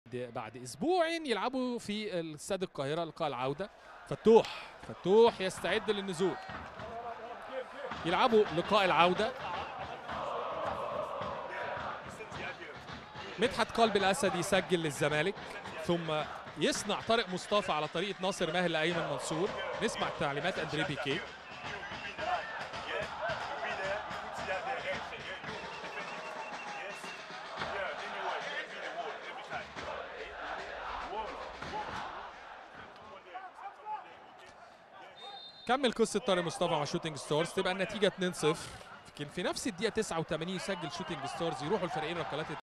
بعد اسبوعين يلعبوا في استاد القاهره لقاء العوده فتوح فتوح يستعد للنزول يلعبوا لقاء العوده مدحت قلب الاسد يسجل للزمالك ثم يصنع طارق مصطفى على طريقه ناصر ماهر لايمن منصور نسمع تعليمات اندري بيكي كمل قصه طارق مصطفى مع شوتنج ستارز تبقى النتيجه 2-0 لكن في نفس الدقيقه 89 يسجل شوتنج ستارز يروحوا الفريقين ركلات